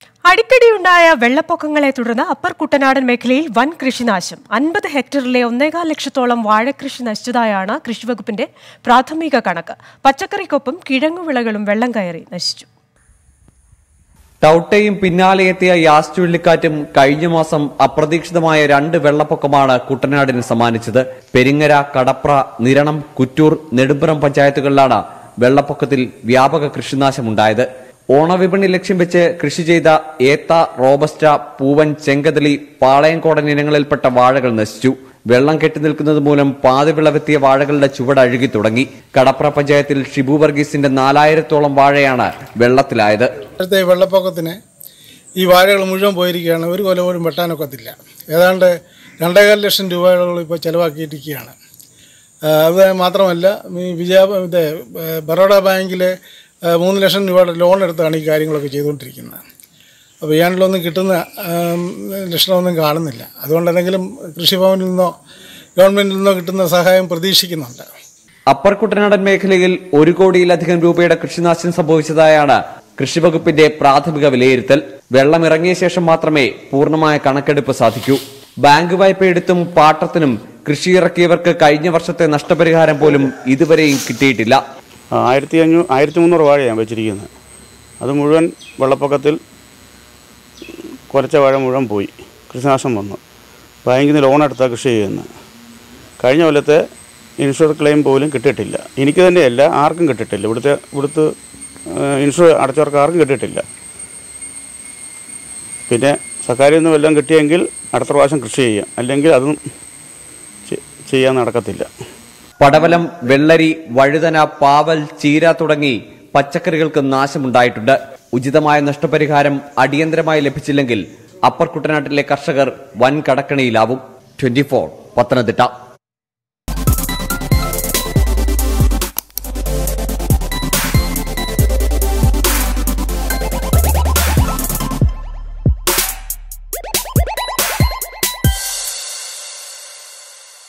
അടിക്കടിയുണ്ടായ വെള്ളപ്പൊക്കങ്ങളെ തുടർന്ന് അപ്പർ കുട്ടനാടൻ മേഖലയിൽ വൻ കൃഷിനാശം അൻപത് ഹെക്ടറിലെ ഒന്നേകാൽ ലക്ഷത്തോളം വാഴകൃഷി നശിച്ചതായാണ് കൃഷിവകുപ്പിന്റെ പ്രാഥമിക കണക്ക് പച്ചക്കറിക്കൊപ്പം കിഴങ്ങുവിളകളും വെള്ളം കയറി നശിച്ചു ടൌട്ടയും പിന്നാലെ എത്തിയ യാസ് ചുഴലിക്കാറ്റും കഴിഞ്ഞ മാസം അപ്രതീക്ഷിതമായ രണ്ട് വെള്ളപ്പൊക്കമാണ് കുട്ടനാടിന് സമ്മാനിച്ചത് പെരിങ്ങര കടപ്ര നിരണം കുറ്റൂർ നെടുമ്പുറം പഞ്ചായത്തുകളിലാണ് വെള്ളപ്പൊക്കത്തിൽ വ്യാപക കൃഷിനാശമുണ്ടായത് ഓണവിപണി ലക്ഷ്യം വെച്ച് കൃഷി ചെയ്ത ഏത്ത റോബസ്റ്റ പൂവൻ ചെങ്കദളി പാളയംകോടൻ ഇനങ്ങളിൽപ്പെട്ട വാഴകൾ നശിച്ചു വെള്ളം കെട്ടി നിൽക്കുന്നത് മൂലം പാതിവിളവെത്തിയ വാഴകളുടെ ചുവട് അഴുകി തുടങ്ങി കടപ്ര പഞ്ചായത്തിൽ ഷിബു വർഗീസിന്റെ നാലായിരത്തോളം വാഴയാണ് വെള്ളത്തിലായത് അടുത്ത ഈ വെള്ളപ്പൊക്കത്തിന് ഈ വാഴകൾ മുഴുവൻ പോയിരിക്കുകയാണ് ഒരു കൊല പോലും വെട്ടാനൊക്കത്തില്ല ഏതാണ്ട് രണ്ടേകാൽ ലക്ഷം രൂപകൾ ഇപ്പോൾ ചിലവാക്കിയിരിക്കുകയാണ് ആ, അത് മാത്രമല്ല ഈ വിജയ ഇത് ബറോഡ ബാങ്കിൽ മൂന്ന് ലക്ഷം രൂപയുടെ ലോൺ എടുത്താണ് ഈ കാര്യങ്ങളൊക്കെ ചെയ്തുകൊണ്ടിരിക്കുന്നത് അപ്പോൾ ഇയാണ്ടിലൊന്നും കിട്ടുന്ന ആം, ലക്ഷണമൊന്നും കാണുന്നില്ല അതുകൊണ്ട് എന്തെങ്കിലും കൃഷിഭവനിൽ നിന്നോ ഗവൺമെൻറ്റിൽ നിന്നോ കിട്ടുന്ന സഹായം പ്രതീക്ഷിക്കുന്നുണ്ട് അപ്പർ കുട്ടനാടൻ മേഖലയിൽ ഒരു കോടിയിലധികം രൂപയുടെ കൃഷിനാശം സംഭവിച്ചതായാണ് കൃഷിവകുപ്പിന്റെ പ്രാഥമിക വിലയിരുത്തൽ വെള്ളം ഇറങ്ങിയ ശേഷം മാത്രമേ പൂർണ്ണമായ കണക്കെടുപ്പ് സാധിക്കൂ ബാങ്ക് വായ്പ എടുത്തും പാട്ടത്തിനും കൃഷി ഇറക്കിയവർക്ക് കഴിഞ്ഞ വർഷത്തെ നഷ്ടപരിഹാരം പോലും ഇതുവരെയും കിട്ടിയിട്ടില്ല ആയിരത്തി അഞ്ഞൂ ആയിരത്തി മുന്നൂറ് വാഴയാണ് വെച്ചിരിക്കുന്നത് അത് മുഴുവൻ വെള്ളപ്പൊക്കത്തിൽ കുറച്ച വാഴ മുഴുവൻ പോയി കൃഷിനാശം വന്നു ബാങ്കിൽ നിന്ന് ലോൺ എടുത്താൽ കൃഷി ചെയ്യുന്നത് കഴിഞ്ഞ കൊല്ലത്തെ ഇൻഷുർ ക്ലെയിം പോലും കിട്ടിയിട്ടില്ല എനിക്ക് തന്നെയല്ല ആർക്കും കിട്ടിയിട്ടില്ല ഇവിടുത്തെ ഇവിടുത്തെ ഇൻഷുർ അടച്ചവർക്ക് ആർക്കും കിട്ടിയിട്ടില്ല പിന്നെ സർക്കാരിൽ നിന്ന് വല്ലതും കിട്ടിയെങ്കിൽ അടുത്ത പ്രാവശ്യം കൃഷി ചെയ്യാം അല്ലെങ്കിൽ അതും ചെ- ചെയ്യാൻ നടക്കത്തില്ല പടവലം വെള്ളരി വഴുതന പാവൽ ചീര തുടങ്ങി പച്ചക്കറികൾക്ക് നാശമുണ്ടായിട്ടുണ്ട് ഉചിതമായ നഷ്ടപരിഹാരം അടിയന്തരമായി ലഭിച്ചില്ലെങ്കിൽ അപ്പർ കുട്ടനാട്ടിലെ കർഷകർ വൻ കടക്കണിയിലാവും ട്വന്റി പത്തനംതിട്ട